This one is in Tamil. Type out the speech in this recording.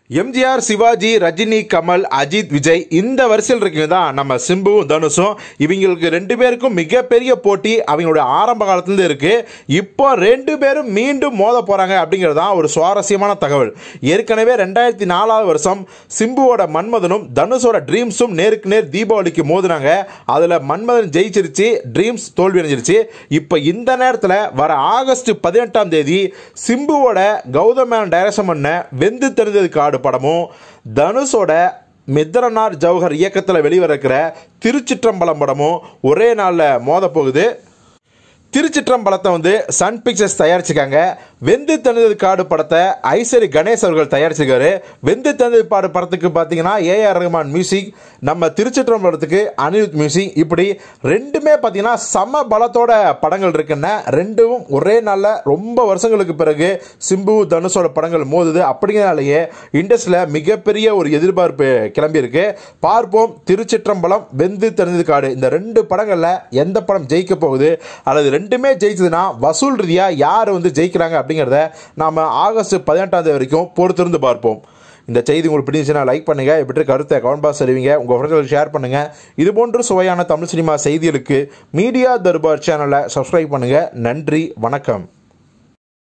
எம்ஜிஆர் சிவாஜி ரஜினி கமல் அஜித் விஜய் இந்த வரிசையில் இருக்கீங்க தான் நம்ம சிம்புவும் தனுஷும் இவங்களுக்கு ரெண்டு பேருக்கும் மிகப்பெரிய போட்டி அவங்களோட ஆரம்ப காலத்துலேருந்து இருக்கு இப்போ ரெண்டு பேரும் மீண்டும் மோத போறாங்க அப்படிங்கிறது தான் ஒரு சுவாரஸ்யமான தகவல் ஏற்கனவே ரெண்டாயிரத்தி நாலாவது வருஷம் சிம்புவோட மன்மதனும் தனுஷோட ட்ரீம்ஸும் நேருக்கு நேர் தீபாவளிக்கு மோதினாங்க அதில் மன்மதன் ஜெயிச்சிருச்சு ட்ரீம்ஸ் தோல்வி அடைஞ்சிருச்சு இப்போ இந்த நேரத்தில் வர ஆகஸ்ட் பதினெட்டாம் தேதி சிம்புவோட கௌதமேன் டைரக்ஷன் பண்ண வெந்து தெரிந்தது காடு படமும் தனுஷோட மித்ரனார் ஜவஹர் இயக்கத்தில் வெளிவரக்கிற திருச்சிற்றம்பலம் படமும் ஒரே நாளில் மோத போகுது திருச்சிற்றம்பலத்தை வந்து சன் பிக்சர்ஸ் தயாரிச்சிருக்காங்க வெந்து தந்தது காடு படத்தை ஐசரி கணேஷ் அவர்கள் தயாரிச்சிருக்காரு வெந்து தந்தது பாடு படத்துக்கு பார்த்தீங்கன்னா ஏஆர் ரஹ்மான் மியூசிக் நம்ம திருச்சிற்றம்பலத்துக்கு அனிருத் மியூசிக் இப்படி ரெண்டுமே பார்த்தீங்கன்னா சம பலத்தோட படங்கள் இருக்குன்னா ரெண்டும் ஒரே நாளில் ரொம்ப வருஷங்களுக்கு பிறகு சிம்பு தனுஷோட படங்கள் மோதுது அப்படிங்கிறனாலேயே இண்டஸ்ட்ரியில் மிகப்பெரிய ஒரு எதிர்பார்ப்பு கிளம்பி இருக்கு பார்ப்போம் திருச்சிற்றம்பலம் வெந்து தெரிந்தது காடு இந்த ரெண்டு படங்களில் எந்த படம் ஜெயிக்க போகுது அல்லது ரெண்டுமே ஜெயிச்சதுன்னா வசூல் ரீதியாக யார் வந்து ஜெயிக்கிறாங்க அப்படிங்கிறத நாம் ஆகஸ்ட் பதினெட்டாம் தேதி வரைக்கும் பொறுத்திருந்து பார்ப்போம் இந்த செய்தி உங்களுக்கு பிடிச்சுன்னா லைக் பண்ணுங்க எப்படி கருத்தை கமெண்ட் பாக்ஸ் அறிவிங்க உங்கள் ஃப்ரெண்ட்களுக்கு ஷேர் பண்ணுங்க இது போன்ற சுவையான தமிழ் சினிமா செய்திகளுக்கு மீடியா தர்பார் சேனலை சப்ஸ்கிரைப் பண்ணுங்க நன்றி வணக்கம்